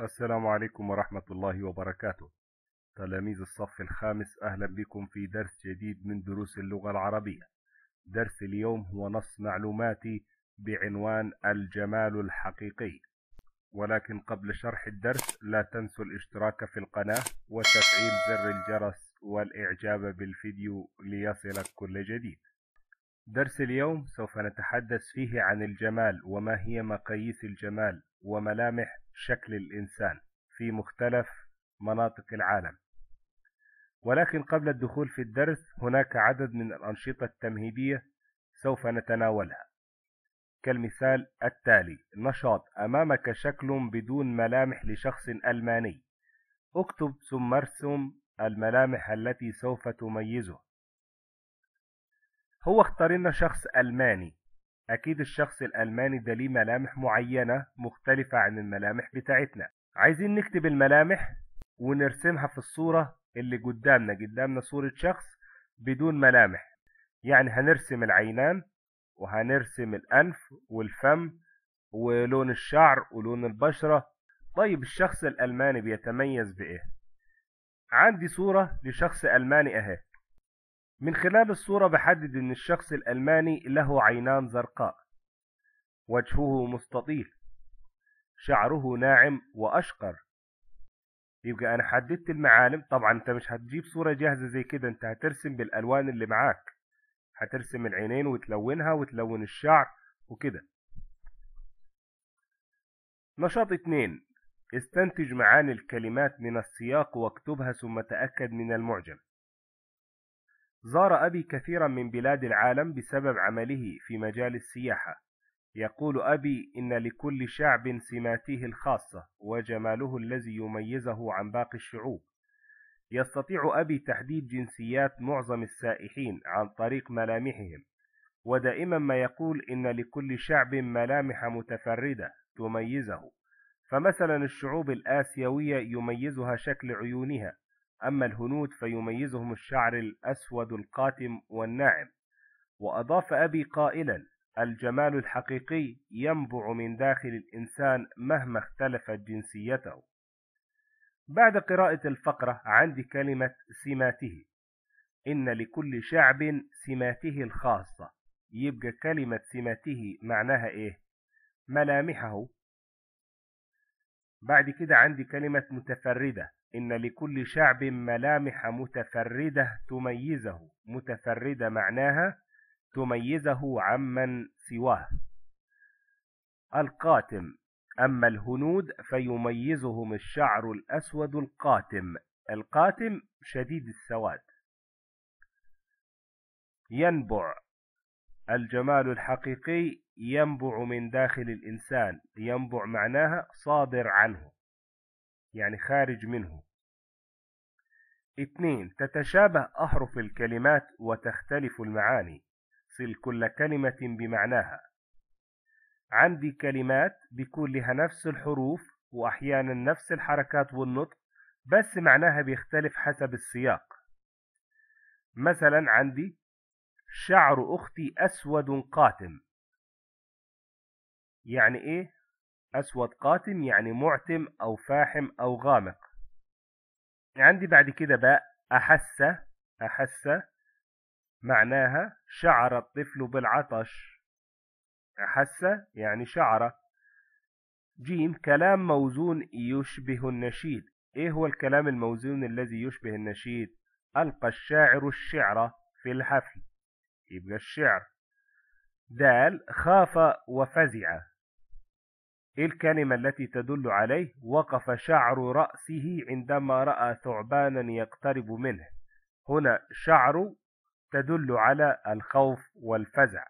السلام عليكم ورحمة الله وبركاته تلاميذ الصف الخامس أهلا بكم في درس جديد من دروس اللغة العربية درس اليوم هو نص معلوماتي بعنوان الجمال الحقيقي ولكن قبل شرح الدرس لا تنسوا الاشتراك في القناة وتفعيل زر الجرس والإعجاب بالفيديو ليصلك كل جديد درس اليوم سوف نتحدث فيه عن الجمال وما هي مقاييس الجمال وملامح شكل الإنسان في مختلف مناطق العالم ولكن قبل الدخول في الدرس هناك عدد من الأنشطة التمهيدية سوف نتناولها كالمثال التالي نشاط أمامك شكل بدون ملامح لشخص ألماني اكتب ثم ارسم الملامح التي سوف تميزه هو اختار لنا شخص ألماني أكيد الشخص الألماني ده ليه ملامح معينة مختلفة عن الملامح بتاعتنا عايزين نكتب الملامح ونرسمها في الصورة اللي قدامنا قدامنا صورة شخص بدون ملامح يعني هنرسم العينان وهنرسم الأنف والفم ولون الشعر ولون البشرة طيب الشخص الألماني بيتميز بإيه عندي صورة لشخص ألماني أهي من خلال الصورة بحدد إن الشخص الألماني له عينان زرقاء وجهه مستطيل شعره ناعم وأشقر يبقى أنا حددت المعالم طبعا أنت مش هتجيب صورة جاهزة زي كده أنت هترسم بالألوان اللي معاك هترسم العينين وتلونها وتلون الشعر وكده نشاط اتنين استنتج معاني الكلمات من السياق واكتبها ثم تأكد من المعجم زار أبي كثيرا من بلاد العالم بسبب عمله في مجال السياحة يقول أبي إن لكل شعب سماته الخاصة وجماله الذي يميزه عن باقي الشعوب يستطيع أبي تحديد جنسيات معظم السائحين عن طريق ملامحهم ودائما ما يقول إن لكل شعب ملامح متفردة تميزه فمثلا الشعوب الآسيوية يميزها شكل عيونها أما الهنود فيميزهم الشعر الأسود القاتم والناعم وأضاف أبي قائلا الجمال الحقيقي ينبع من داخل الإنسان مهما اختلفت جنسيته بعد قراءة الفقرة عندي كلمة سماته إن لكل شعب سماته الخاصة يبقى كلمة سماته معناها إيه ملامحه بعد كده عندي كلمة متفردة إن لكل شعب ملامح متفردة تميزه متفردة معناها تميزه عمن سواه القاتم أما الهنود فيميزهم الشعر الأسود القاتم القاتم شديد السواد ينبع الجمال الحقيقي ينبع من داخل الإنسان ينبع معناها صادر عنه يعني خارج منه اثنين تتشابه أحرف الكلمات وتختلف المعاني صل كل كلمة بمعناها عندي كلمات بيكون لها نفس الحروف وأحيانا نفس الحركات والنطق بس معناها بيختلف حسب السياق مثلا عندي شعر أختي أسود قاتم يعني إيه أسود قاتم يعني معتم أو فاحم أو غامق عندي بعد كده باء أحس أحس معناها شعر الطفل بالعطش أحس يعني شعر جيم كلام موزون يشبه النشيد إيه هو الكلام الموزون الذي يشبه النشيد ألقى الشاعر الشعر في الحفل يبقى الشعر دال خاف وفزع إيه الكلمة التي تدل عليه وقف شعر رأسه عندما رأى ثعبانا يقترب منه هنا شعر تدل على الخوف والفزع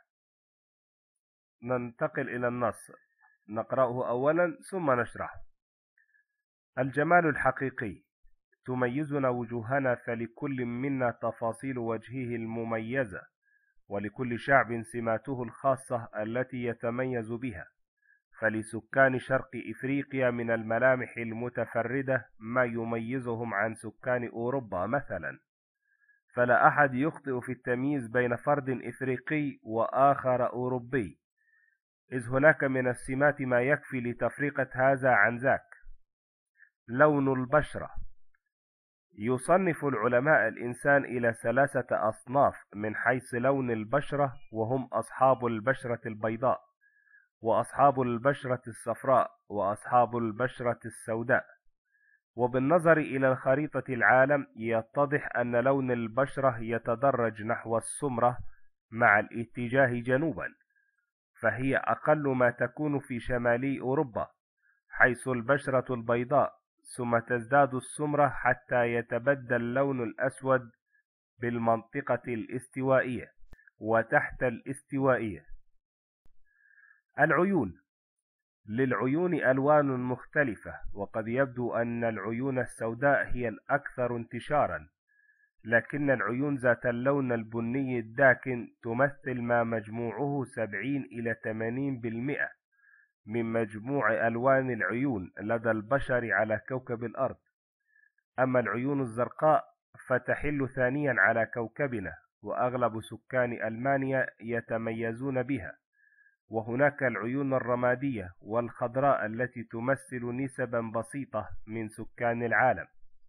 ننتقل إلى النص نقرأه أولا ثم نشرحه الجمال الحقيقي تميزنا وجوهنا فلكل منا تفاصيل وجهه المميزة ولكل شعب سماته الخاصة التي يتميز بها فلسكان شرق إفريقيا من الملامح المتفردة ما يميزهم عن سكان أوروبا مثلا فلا أحد يخطئ في التمييز بين فرد إفريقي وآخر أوروبي إذ هناك من السمات ما يكفي لتفرقة هذا عن ذاك لون البشرة يصنف العلماء الإنسان إلى ثلاثة أصناف من حيث لون البشرة وهم أصحاب البشرة البيضاء وأصحاب البشرة الصفراء وأصحاب البشرة السوداء وبالنظر إلى خريطة العالم يتضح أن لون البشرة يتدرج نحو السمرة مع الاتجاه جنوبا فهي أقل ما تكون في شمالي أوروبا حيث البشرة البيضاء ثم تزداد السمرة حتى يتبدل اللون الأسود بالمنطقة الاستوائية وتحت الاستوائية العيون للعيون ألوان مختلفة وقد يبدو أن العيون السوداء هي الأكثر انتشارا لكن العيون ذات اللون البني الداكن تمثل ما مجموعه 70 إلى 80% من مجموع ألوان العيون لدى البشر على كوكب الأرض أما العيون الزرقاء فتحل ثانيا على كوكبنا وأغلب سكان ألمانيا يتميزون بها وهناك العيون الرمادية والخضراء التي تمثل نسبا بسيطة من سكان العالم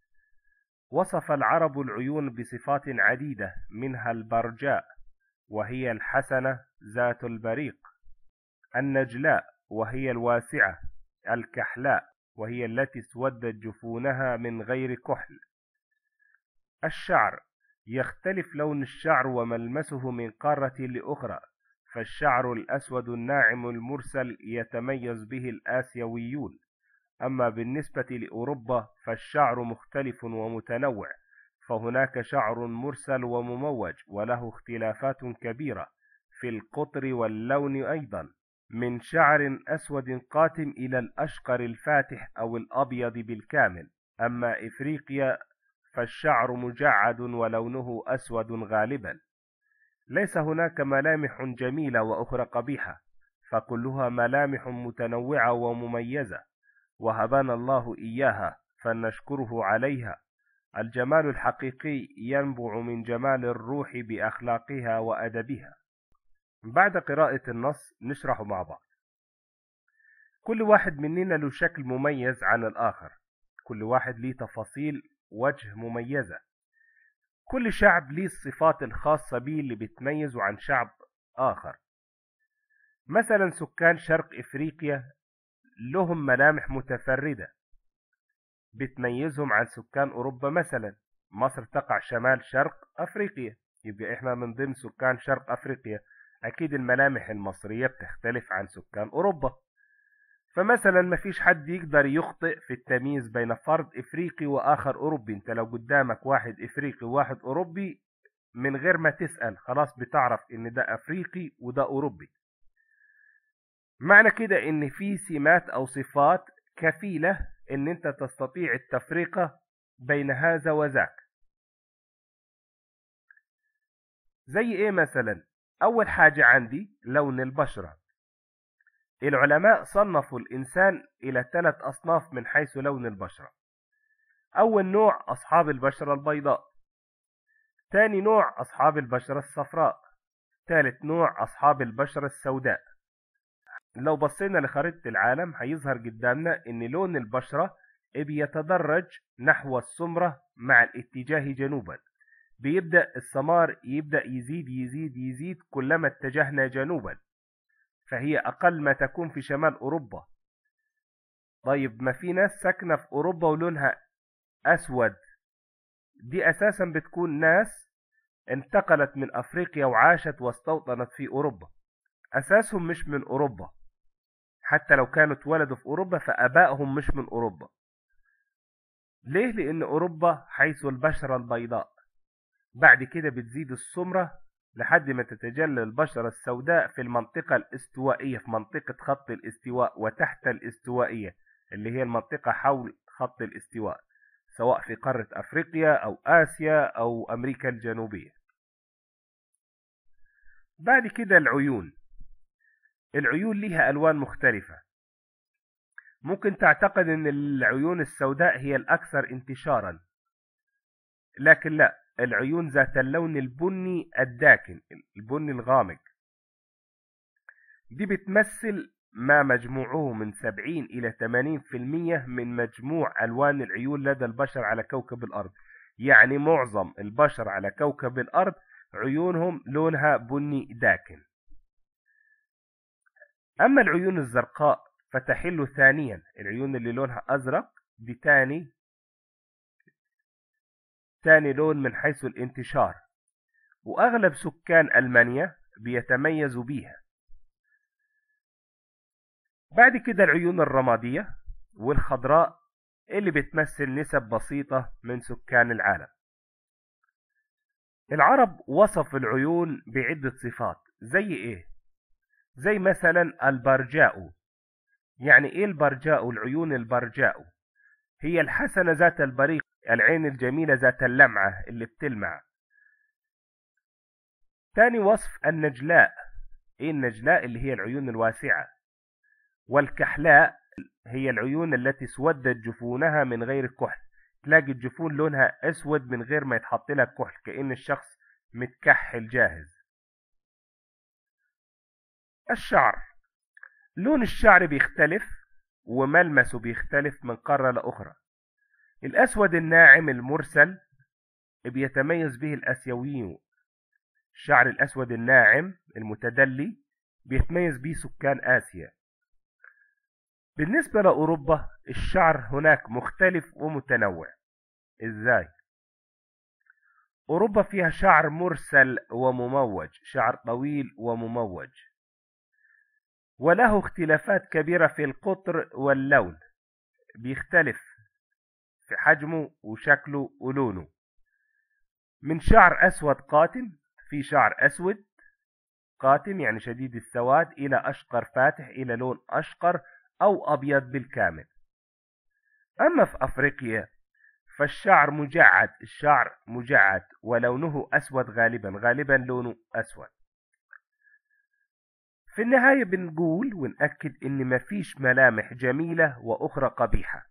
وصف العرب العيون بصفات عديدة منها البرجاء وهي الحسنة ذات البريق النجلاء وهي الواسعة الكحلاء وهي التي اسودت جفونها من غير كحل الشعر يختلف لون الشعر وملمسه من قارة لأخرى فالشعر الأسود الناعم المرسل يتميز به الآسيويون أما بالنسبة لأوروبا فالشعر مختلف ومتنوع فهناك شعر مرسل ومموج وله اختلافات كبيرة في القطر واللون أيضا من شعر أسود قاتم إلى الأشقر الفاتح أو الأبيض بالكامل أما إفريقيا فالشعر مجعد ولونه أسود غالبا ليس هناك ملامح جميلة وأخرى قبيحة فكلها ملامح متنوعة ومميزة وهبنا الله إياها فلنشكره عليها الجمال الحقيقي ينبع من جمال الروح بأخلاقها وأدبها بعد قراءة النص نشرح مع بعض كل واحد مننا له شكل مميز عن الآخر كل واحد ليه تفاصيل وجه مميزة كل شعب ليه الصفات الخاصة به اللي بتميزه عن شعب آخر مثلا سكان شرق إفريقيا لهم ملامح متفردة بتميزهم عن سكان أوروبا مثلا مصر تقع شمال شرق أفريقيا يبقى إحنا من ضمن سكان شرق أفريقيا أكيد الملامح المصرية بتختلف عن سكان أوروبا فمثلا ما فيش حد يقدر يخطئ في التمييز بين فرد افريقي واخر اوروبي انت لو قدامك واحد افريقي وواحد اوروبي من غير ما تسأل خلاص بتعرف ان ده افريقي وده اوروبي معنى كده ان في سمات او صفات كفيلة ان انت تستطيع التفرقة بين هذا وذاك زي ايه مثلا اول حاجة عندي لون البشرة العلماء صنفوا الإنسان إلى ثلاث أصناف من حيث لون البشرة أول نوع أصحاب البشرة البيضاء ثاني نوع أصحاب البشرة الصفراء ثالث نوع أصحاب البشرة السوداء لو بصينا لخريطة العالم هيظهر قدامنا إن لون البشرة بيتدرج نحو السمرة مع الاتجاه جنوبا بيبدأ السمار يبدأ يزيد يزيد يزيد كلما اتجهنا جنوبا فهي أقل ما تكون في شمال أوروبا طيب ما في ناس ساكنة في أوروبا ولونها أسود دي أساسا بتكون ناس انتقلت من أفريقيا وعاشت واستوطنت في أوروبا أساسهم مش من أوروبا حتى لو كانوا اتولدوا في أوروبا فأبائهم مش من أوروبا ليه؟ لأن أوروبا حيث البشرة البيضاء بعد كده بتزيد السمرة لحد ما تتجلى البشرة السوداء في المنطقة الاستوائية في منطقة خط الاستواء وتحت الاستوائية اللي هي المنطقة حول خط الاستواء سواء في قارة أفريقيا أو آسيا أو أمريكا الجنوبية بعد كده العيون العيون لها ألوان مختلفة ممكن تعتقد أن العيون السوداء هي الأكثر انتشارا لكن لا العيون ذات اللون البني الداكن البني الغامق دي بتمثل ما مجموعه من 70 إلى 80% من مجموع ألوان العيون لدى البشر على كوكب الأرض يعني معظم البشر على كوكب الأرض عيونهم لونها بني داكن أما العيون الزرقاء فتحل ثانيا العيون اللي لونها أزرق دي تاني تاني لون من حيث الانتشار وأغلب سكان ألمانيا بيتميزوا بيها بعد كده العيون الرمادية والخضراء اللي بتمثل نسب بسيطة من سكان العالم العرب وصف العيون بعدة صفات زي ايه زي مثلا البرجاء يعني ايه البرجاء العيون البرجاء هي الحسنة ذات البريق العين الجميلة ذات اللمعة اللي بتلمع تاني وصف النجلاء ايه النجلاء اللي هي العيون الواسعة والكحلاء هي العيون التي اسودت جفونها من غير كحل تلاقي الجفون لونها اسود من غير ما يتحط لها كحل كأن الشخص متكحل جاهز الشعر لون الشعر بيختلف وملمسه بيختلف من قارة لأخرى الأسود الناعم المرسل بيتميز به الأسيويين الشعر الأسود الناعم المتدلي بيتميز به سكان آسيا بالنسبة لأوروبا الشعر هناك مختلف ومتنوع إزاي؟ أوروبا فيها شعر مرسل ومموج شعر طويل ومموج وله اختلافات كبيرة في القطر واللون بيختلف في حجمه وشكله ولونه من شعر أسود قاتم في شعر أسود قاتم يعني شديد السواد إلى أشقر فاتح إلى لون أشقر أو أبيض بالكامل أما في أفريقيا فالشعر مجعد الشعر مجعد ولونه أسود غالبا غالبا لونه أسود في النهاية بنقول ونأكد إن مفيش ملامح جميلة وأخرى قبيحة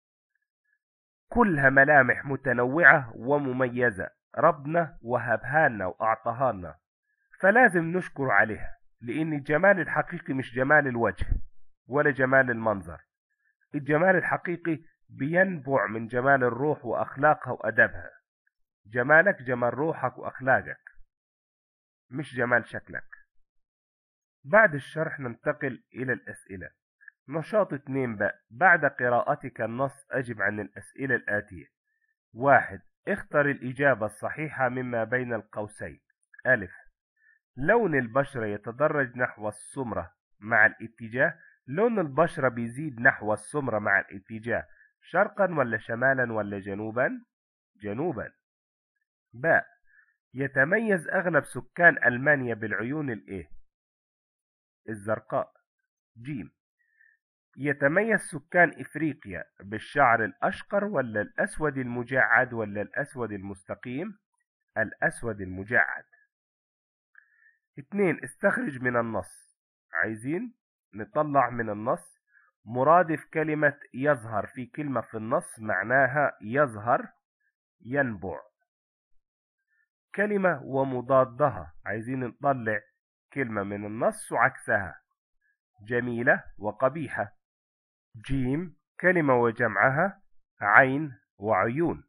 كلها ملامح متنوعة ومميزة ربنا وهبها لنا وأعطاها لنا فلازم نشكر عليها لأن الجمال الحقيقي مش جمال الوجه ولا جمال المنظر الجمال الحقيقي بينبع من جمال الروح وأخلاقها وأدبها جمالك جمال روحك وأخلاقك مش جمال شكلك بعد الشرح ننتقل إلى الأسئلة نشاط اتنين بقى بعد قراءتك النص أجب عن الأسئلة الآتية واحد اختر الإجابة الصحيحة مما بين القوسين ألف لون البشرة يتدرج نحو السمرة مع الاتجاه لون البشرة بيزيد نحو السمرة مع الاتجاه شرقا ولا شمالا ولا جنوبا جنوبا باء يتميز أغلب سكان ألمانيا بالعيون الإيه الزرقاء جيم يتميز سكان إفريقيا بالشعر الأشقر ولا الأسود المجعد ولا الأسود المستقيم الأسود المجعد اتنين استخرج من النص عايزين نطلع من النص مرادف كلمة يظهر في كلمة في النص معناها يظهر ينبع كلمة ومضادها عايزين نطلع كلمة من النص وعكسها جميلة وقبيحة جيم كلمة وجمعها عين وعيون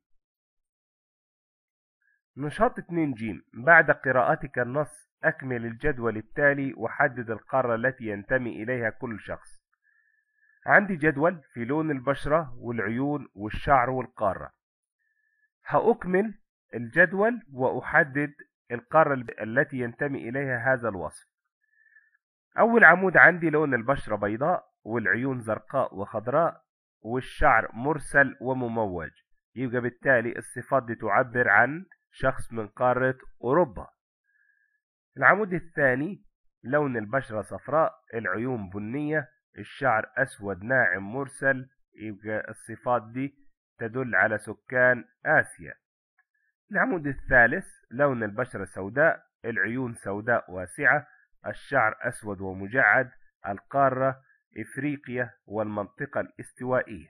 نشاط 2 جيم بعد قراءتك النص أكمل الجدول التالي وحدد القارة التي ينتمي إليها كل شخص عندي جدول في لون البشرة والعيون والشعر والقارة هأكمل الجدول وأحدد القارة التي ينتمي إليها هذا الوصف أول عمود عندي لون البشرة بيضاء والعيون زرقاء وخضراء والشعر مرسل ومموج يبقى بالتالي الصفات دي تعبر عن شخص من قارة أوروبا العمود الثاني لون البشرة صفراء العيون بنية الشعر أسود ناعم مرسل يبقى الصفات دي تدل على سكان آسيا العمود الثالث لون البشرة سوداء العيون سوداء واسعة الشعر أسود ومجعد القارة إفريقيا والمنطقة الاستوائية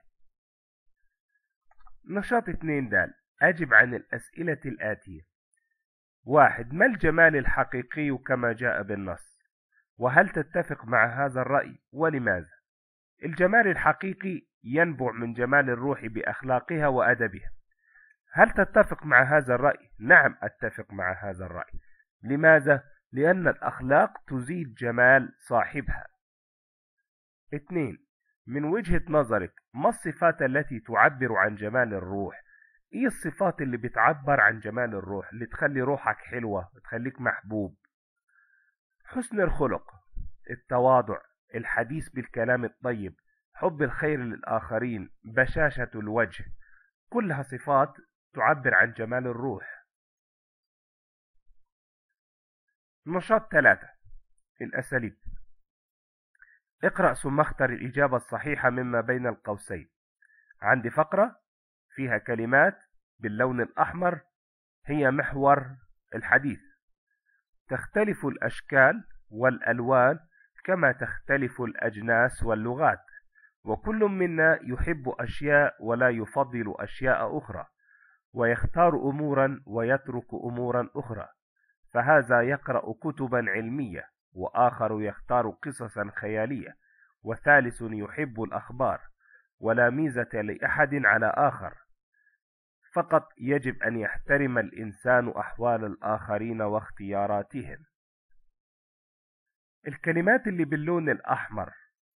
نشاط اثنين دال أجب عن الأسئلة الآتية واحد ما الجمال الحقيقي كما جاء بالنص وهل تتفق مع هذا الرأي ولماذا الجمال الحقيقي ينبع من جمال الروح بأخلاقها وأدبها هل تتفق مع هذا الرأي نعم أتفق مع هذا الرأي لماذا لأن الأخلاق تزيد جمال صاحبها اثنين من وجهة نظرك ما الصفات التي تعبر عن جمال الروح ايه الصفات اللي بتعبر عن جمال الروح اللي تخلي روحك حلوة تخليك محبوب حسن الخلق التواضع الحديث بالكلام الطيب حب الخير للآخرين بشاشة الوجه كلها صفات تعبر عن جمال الروح نشاط ثلاثة الأساليب اقرأ ثم اختر الإجابة الصحيحة مما بين القوسين عندي فقرة فيها كلمات باللون الأحمر هي محور الحديث تختلف الأشكال والألوان كما تختلف الأجناس واللغات وكل منا يحب أشياء ولا يفضل أشياء أخرى ويختار أمورا ويترك أمورا أخرى فهذا يقرأ كتبا علمية وآخر يختار قصصا خيالية وثالث يحب الأخبار ولا ميزة لأحد على آخر فقط يجب أن يحترم الإنسان أحوال الآخرين واختياراتهم الكلمات اللي باللون الأحمر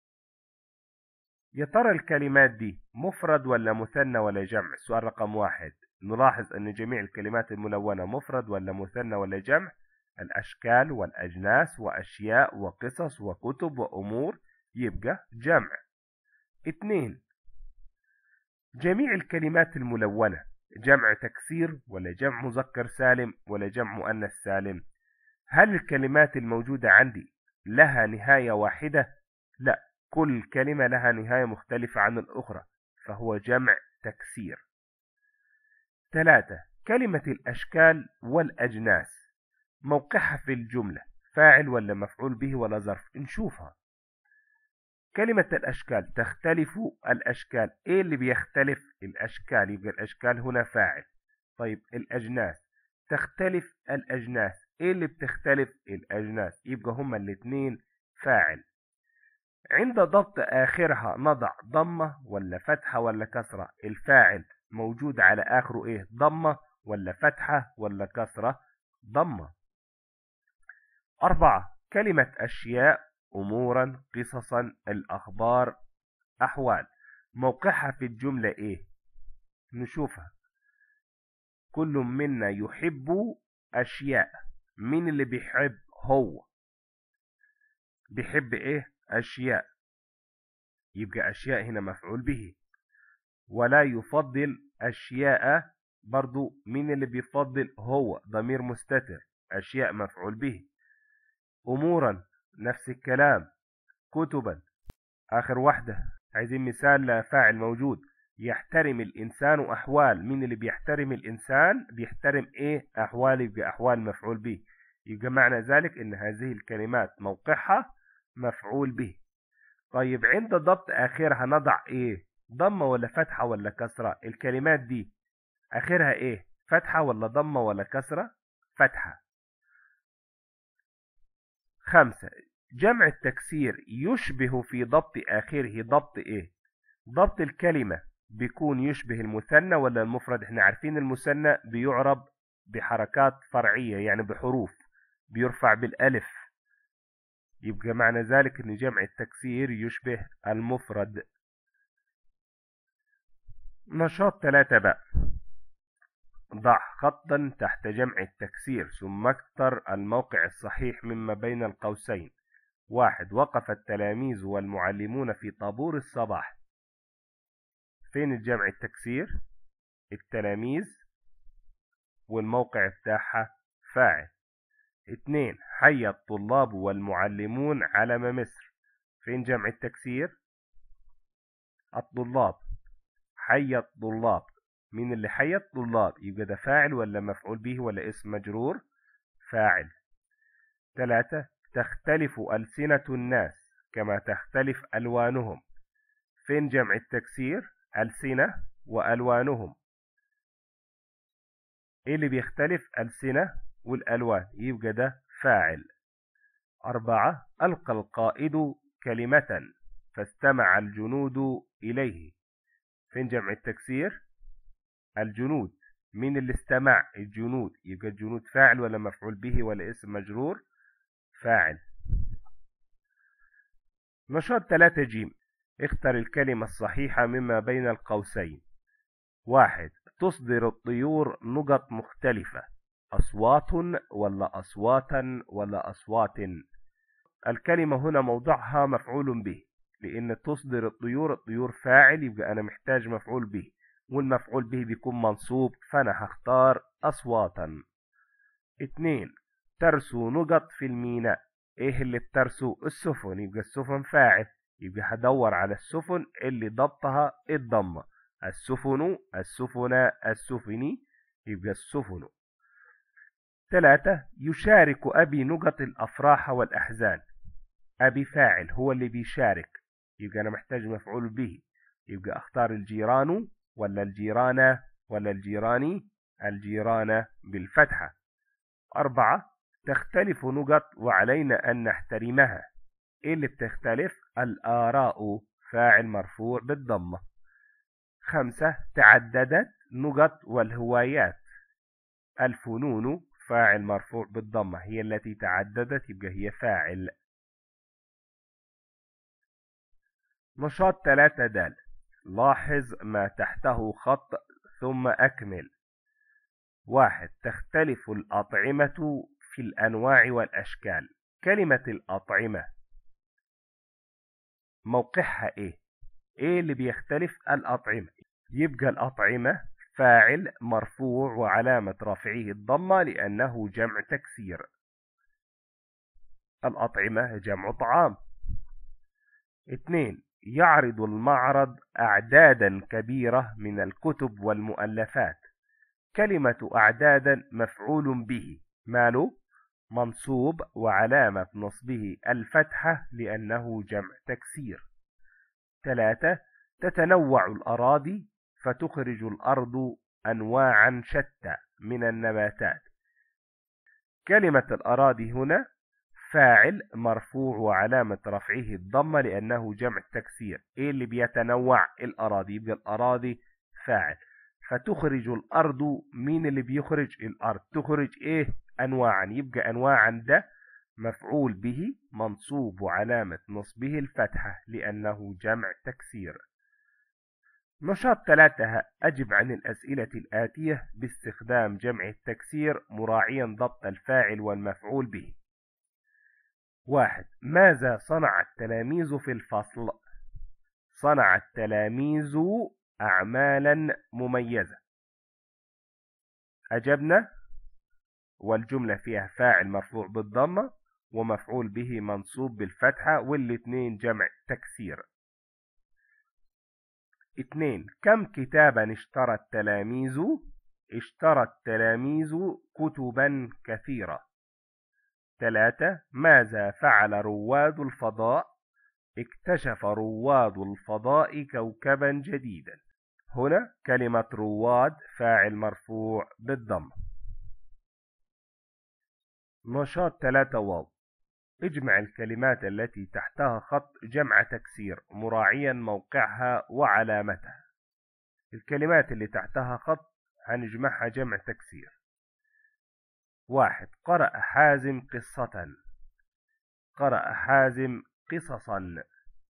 يا ترى الكلمات دي مفرد ولا مثنى ولا جمع سؤال رقم واحد نلاحظ أن جميع الكلمات الملونة مفرد ولا مثنى ولا جمع الأشكال والأجناس وأشياء وقصص وكتب وأمور يبقى جمع اثنين جميع الكلمات الملونة جمع تكسير ولا جمع مذكر سالم ولا جمع مؤنث سالم هل الكلمات الموجودة عندي لها نهاية واحدة لا كل كلمة لها نهاية مختلفة عن الأخرى فهو جمع تكسير ثلاثة كلمة الأشكال والأجناس موقعها في الجملة فاعل ولا مفعول به ولا ظرف نشوفها كلمة الأشكال تختلف الأشكال إيه اللي بيختلف الأشكال يبقى الأشكال هنا فاعل طيب الأجناس تختلف الأجناس إيه اللي بتختلف الأجناس يبقى هما الاثنين فاعل عند ضبط آخرها نضع ضمة ولا فتحة ولا كسرة الفاعل موجود على آخره إيه ضمة ولا فتحة ولا كسرة ضمة أربعة كلمة أشياء أمورا قصصا الأخبار أحوال موقعها في الجملة إيه نشوفها كل منا يحب أشياء مين اللي بيحب هو بيحب إيه أشياء يبقى أشياء هنا مفعول به ولا يفضل أشياء برضو مين اللي بيفضل هو ضمير مستتر أشياء مفعول به أمورا نفس الكلام كتبا آخر واحدة عايزين مثال لفاعل موجود يحترم الإنسان أحوال مين اللي بيحترم الإنسان بيحترم إيه أحوال بأحوال مفعول به يبقى معنى ذلك إن هذه الكلمات موقعها مفعول به طيب عند ضبط آخرها نضع إيه ضمة ولا فتحة ولا كسرة الكلمات دي آخرها إيه فتحة ولا ضمة ولا كسرة فتحة خمسة جمع التكسير يشبه في ضبط آخره ضبط إيه ضبط الكلمة بيكون يشبه المثنى ولا المفرد احنا عارفين المثنى بيعرب بحركات فرعية يعني بحروف بيرفع بالألف يبقى معنى ذلك ان جمع التكسير يشبه المفرد نشاط ثلاثة بقى ضع خطا تحت جمع التكسير ثم اختر الموقع الصحيح مما بين القوسين واحد وقف التلاميذ والمعلمون في طابور الصباح فين الجمع التكسير التلاميذ والموقع بتاعها فاعل اتنين حي الطلاب والمعلمون علم مصر فين جمع التكسير الطلاب حي الطلاب مين اللي حي الطلاب يبقى ده فاعل ولا مفعول به ولا اسم مجرور فاعل ثلاثة تختلف ألسنة الناس كما تختلف ألوانهم فين جمع التكسير ألسنة وألوانهم ايه اللي بيختلف ألسنة والألوان يبقى ده فاعل أربعة ألقى القائد كلمة فاستمع الجنود إليه فين جمع التكسير الجنود من اللي استمع الجنود يبقى الجنود فاعل ولا مفعول به ولا اسم مجرور فاعل نشاط 3 جيم اختر الكلمة الصحيحة مما بين القوسين واحد تصدر الطيور نقط مختلفة أصوات ولا أصواتا ولا أصوات الكلمة هنا موضعها مفعول به لأن تصدر الطيور الطيور فاعل يبقى أنا محتاج مفعول به والمفعول به بيكون منصوب فأنا هختار أصواتا اتنين ترسو نقط في الميناء ايه اللي بترسو السفن يبقى السفن فاعل يبقى هدور على السفن اللي ضبطها الضمة السفن السفن السفني يبقى السفن ثلاثة يشارك أبي نقط الأفراح والأحزان أبي فاعل هو اللي بيشارك يبقى أنا محتاج مفعول به يبقى أختار الجيران ولا الجيران ولا الجيراني الجيران بالفتحة أربعة تختلف نقط وعلينا أن نحترمها إيه اللي بتختلف الآراء فاعل مرفوع بالضمة خمسة تعددت نقط والهوايات الفنون فاعل مرفوع بالضمة هي التي تعددت يبقى هي فاعل نشاط ثلاثة دال لاحظ ما تحته خط ثم أكمل واحد تختلف الأطعمة في الأنواع والأشكال كلمة الأطعمة موقعها إيه؟ إيه اللي بيختلف الأطعمة؟ يبقى الأطعمة فاعل مرفوع وعلامة رفعه الضمة لأنه جمع تكسير الأطعمة جمع طعام اثنين يعرض المعرض أعدادا كبيرة من الكتب والمؤلفات كلمة أعدادا مفعول به ماله منصوب وعلامة نصبه الفتحة لأنه جمع تكسير ثلاثة تتنوع الأراضي فتخرج الأرض أنواعا شتى من النباتات كلمة الأراضي هنا فاعل مرفوع وعلامة رفعه الضمة لأنه جمع تكسير إيه اللي بيتنوع الأراضي يبقى الأراضي فاعل فتخرج الأرض مين اللي بيخرج الأرض تخرج إيه أنواعا يبقى أنواعا ده مفعول به منصوب وعلامة نصبه الفتحة لأنه جمع تكسير نشاط ثلاثة أجب عن الأسئلة الآتية باستخدام جمع التكسير مراعيا ضبط الفاعل والمفعول به واحد ماذا صنع التلاميذ في الفصل صنع التلاميذ أعمالا مميزة أجبنا والجملة فيها فاعل مرفوع بالضمة ومفعول به منصوب بالفتحة والاثنين جمع تكسير اثنين كم كتابا اشترى التلاميذ اشترى التلاميذ كتبا كثيرة ثلاثة ماذا فعل رواد الفضاء اكتشف رواد الفضاء كوكبا جديدا هنا كلمة رواد فاعل مرفوع بالضم نشاط ثلاثة واو اجمع الكلمات التي تحتها خط جمع تكسير مراعيا موقعها وعلامتها الكلمات اللي تحتها خط هنجمعها جمع تكسير واحد قرأ حازم قصة قرأ حازم قصصا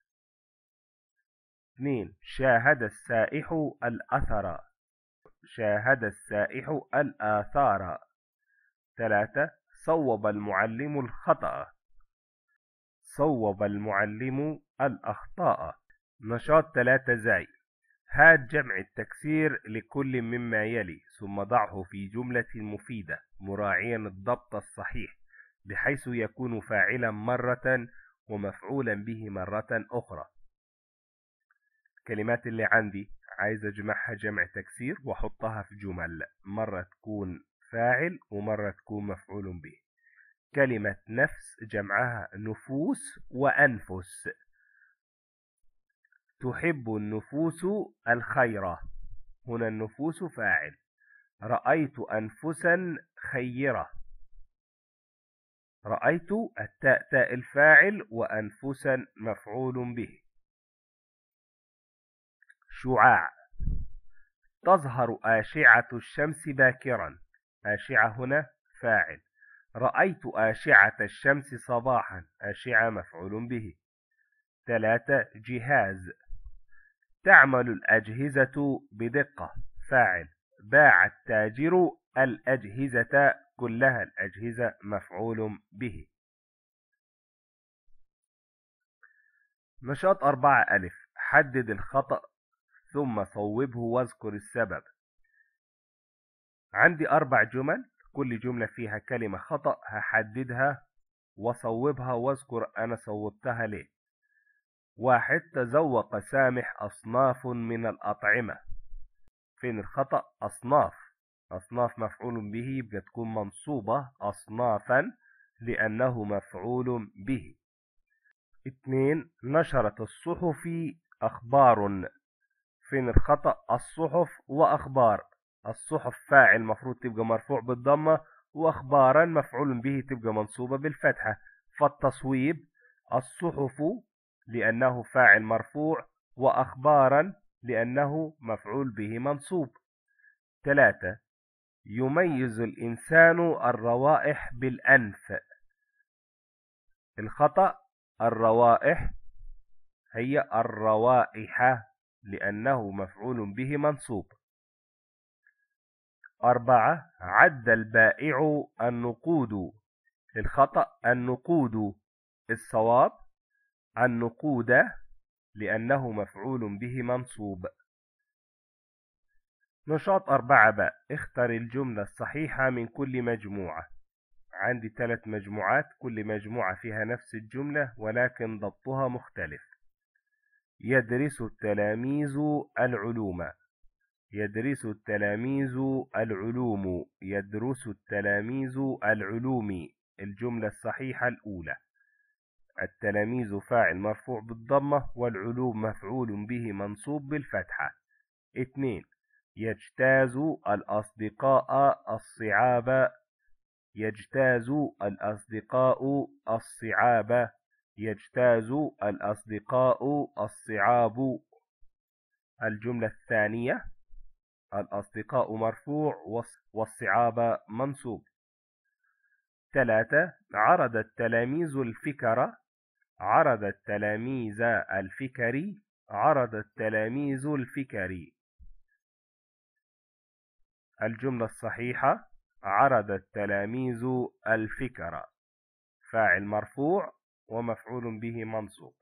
اثنين شاهد السائح الأثر شاهد السائح الآثار ثلاثة صوب المعلم الخطأ صوب المعلم الأخطاء نشاط ثلاثة زاي هات جمع التكسير لكل مما يلي ثم ضعه في جملة مفيدة مراعيا الضبط الصحيح بحيث يكون فاعلا مرة ومفعولا به مرة أخرى الكلمات اللي عندي عايز أجمعها جمع تكسير وأحطها في جمل مرة تكون فاعل ومرة تكون مفعول به كلمة نفس جمعها نفوس وأنفس تحب النفوس الخير هنا النفوس فاعل رأيت أنفسا خيرة رأيت التاء تاء الفاعل وأنفسا مفعول به شعاع تظهر آشعة الشمس باكرا آشعة هنا فاعل رأيت آشعة الشمس صباحا آشعة مفعول به ثلاثة جهاز تعمل الأجهزة بدقة فاعل باع التاجر الأجهزة كلها الأجهزة مفعول به نشاط أربعة ألف حدد الخطأ ثم صوبه واذكر السبب عندي أربع جمل كل جملة فيها كلمة خطأ هحددها وصوبها واذكر أنا صوبتها ليه واحد تذوق سامح أصناف من الأطعمة فين الخطأ أصناف أصناف مفعول به بتكون منصوبة أصنافا لأنه مفعول به اثنين نشرت الصحف أخبار فين الخطأ الصحف وأخبار الصحف فاعل مفروض تبقى مرفوع بالضمة وأخبارا مفعول به تبقى منصوبة بالفتحة فالتصويب الصحف لأنه فاعل مرفوع وأخبارا لأنه مفعول به منصوب ثلاثة يميز الإنسان الروائح بالأنف الخطأ الروائح هي الروائح لأنه مفعول به منصوب أربعة عد البائع النقود الخطأ النقود الصواب النقود لأنه مفعول به منصوب نشاط أربعة باء اختر الجملة الصحيحة من كل مجموعة عندي ثلاث مجموعات كل مجموعة فيها نفس الجملة ولكن ضبطها مختلف يدرس التلاميذ العلوم يدرس التلاميذ العلوم يدرس التلاميذ العلوم الجملة الصحيحة الأولى التلاميذ فاعل مرفوع بالضمة والعلوم مفعول به منصوب بالفتحة اثنين يجتاز الأصدقاء الصعاب يجتاز الأصدقاء الصعاب يجتاز الأصدقاء الصعاب الجملة الثانية الأصدقاء مرفوع والصعاب منصوب ثلاثة عرض التلاميذ الفكرة عرض التلاميذ الفكري عرض التلاميذ الفكري الجملة الصحيحة عرض التلاميذ الفكرة فاعل مرفوع ومفعول به منصوب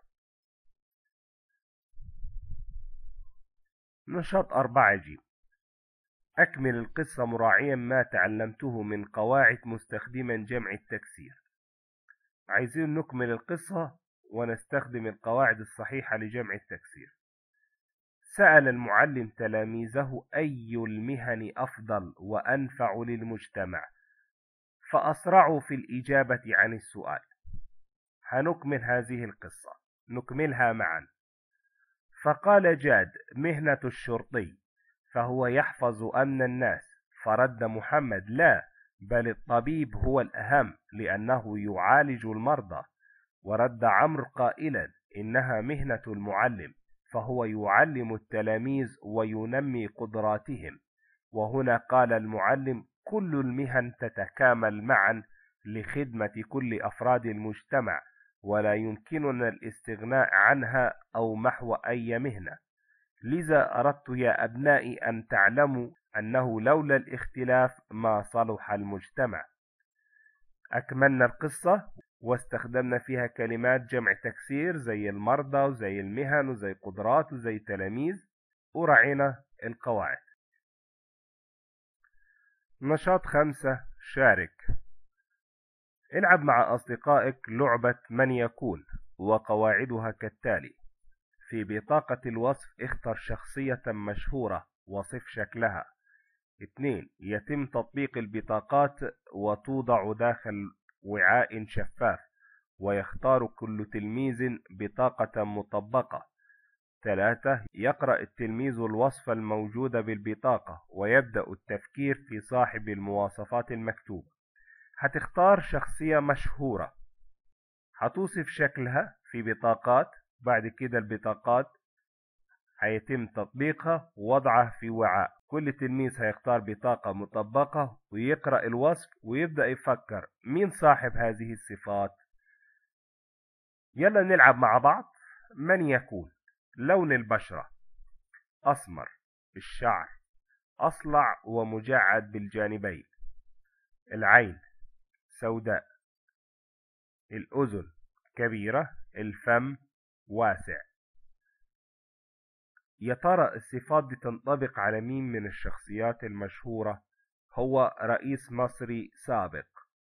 نشاط أربعة جيم أكمل القصة مراعيا ما تعلمته من قواعد مستخدما جمع التكسير عايزين نكمل القصة ونستخدم القواعد الصحيحة لجمع التكسير سأل المعلم تلاميذه أي المهن أفضل وأنفع للمجتمع فأسرعوا في الإجابة عن السؤال هنكمل هذه القصة نكملها معا فقال جاد مهنة الشرطي فهو يحفظ أمن الناس فرد محمد لا بل الطبيب هو الأهم لأنه يعالج المرضى ورد عمرو قائلا إنها مهنة المعلم فهو يعلم التلاميذ وينمي قدراتهم وهنا قال المعلم كل المهن تتكامل معا لخدمة كل أفراد المجتمع ولا يمكننا الاستغناء عنها أو محو أي مهنة لذا أردت يا أبنائي أن تعلموا أنه لولا الاختلاف ما صلح المجتمع أكملنا القصة واستخدمنا فيها كلمات جمع تكسير زي المرضى وزي المهن وزي قدرات وزي تلاميذ وراعينا القواعد نشاط خمسة شارك العب مع أصدقائك لعبة من يكون وقواعدها كالتالي في بطاقة الوصف اختر شخصية مشهورة وصف شكلها اثنين يتم تطبيق البطاقات وتوضع داخل وعاء شفاف ويختار كل تلميذ بطاقة مطبقة ثلاثة يقرأ التلميذ الوصف الموجود بالبطاقة ويبدأ التفكير في صاحب المواصفات المكتوبة هتختار شخصية مشهورة هتوصف شكلها في بطاقات بعد كده البطاقات هيتم تطبيقها ووضعها في وعاء كل تلميذ هيختار بطاقة مطبقة ويقرأ الوصف ويبدأ يفكر مين صاحب هذه الصفات يلا نلعب مع بعض من يكون لون البشرة أسمر الشعر أصلع ومجعد بالجانبين العين سوداء الأذن كبيرة الفم واسع يا ترى الصفات دي تنطبق على مين من الشخصيات المشهورة هو رئيس مصري سابق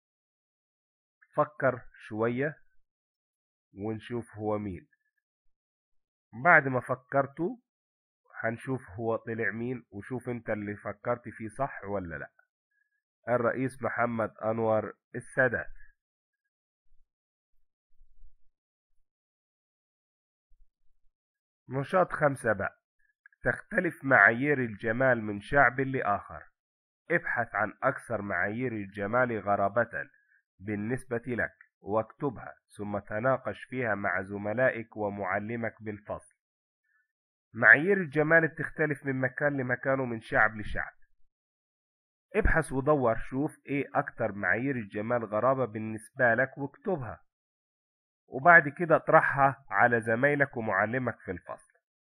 فكر شوية ونشوف هو مين بعد ما فكرتوا هنشوف هو طلع مين وشوف انت اللي فكرت فيه صح ولا لا الرئيس محمد انور السادات نشاط خمسة بقى تختلف معايير الجمال من شعب لآخر ابحث عن أكثر معايير الجمال غرابة بالنسبة لك واكتبها ثم تناقش فيها مع زملائك ومعلمك بالفصل معايير الجمال بتختلف من مكان لمكان ومن شعب لشعب ابحث ودور شوف ايه اكتر معايير الجمال غرابة بالنسبة لك واكتبها وبعد كده اطرحها على زمايلك ومعلمك في الفصل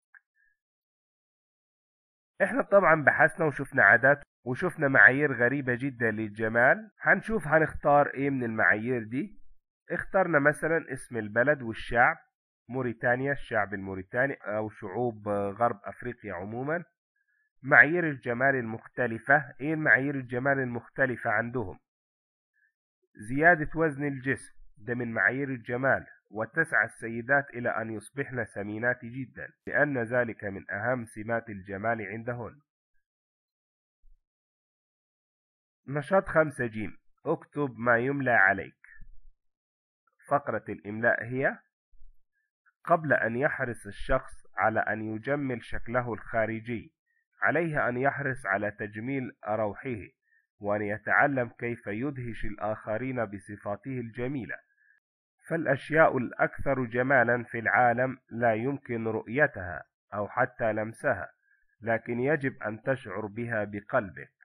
احنا طبعا بحثنا وشفنا عادات وشفنا معايير غريبة جدا للجمال هنشوف هنختار ايه من المعايير دي اخترنا مثلا اسم البلد والشعب موريتانيا الشعب الموريتاني او شعوب غرب افريقيا عموما معايير الجمال المختلفة ايه معايير الجمال المختلفة عندهم زيادة وزن الجسم ده من معايير الجمال وتسعى السيدات إلى أن يصبحن سمينات جدا لأن ذلك من أهم سمات الجمال عندهن نشاط خمسة جيم اكتب ما يملى عليك فقرة الإملاء هي قبل أن يحرص الشخص على أن يجمل شكله الخارجي عليه أن يحرص على تجميل روحه وأن يتعلم كيف يدهش الآخرين بصفاته الجميلة فالأشياء الأكثر جمالا في العالم لا يمكن رؤيتها أو حتى لمسها لكن يجب أن تشعر بها بقلبك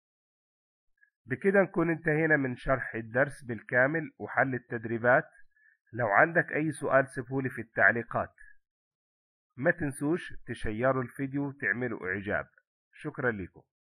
بكده نكون انتهينا من شرح الدرس بالكامل وحل التدريبات لو عندك أي سؤال سيبهولي في التعليقات ما تنسوش تشيروا الفيديو وتعملوا إعجاب شكرا لكم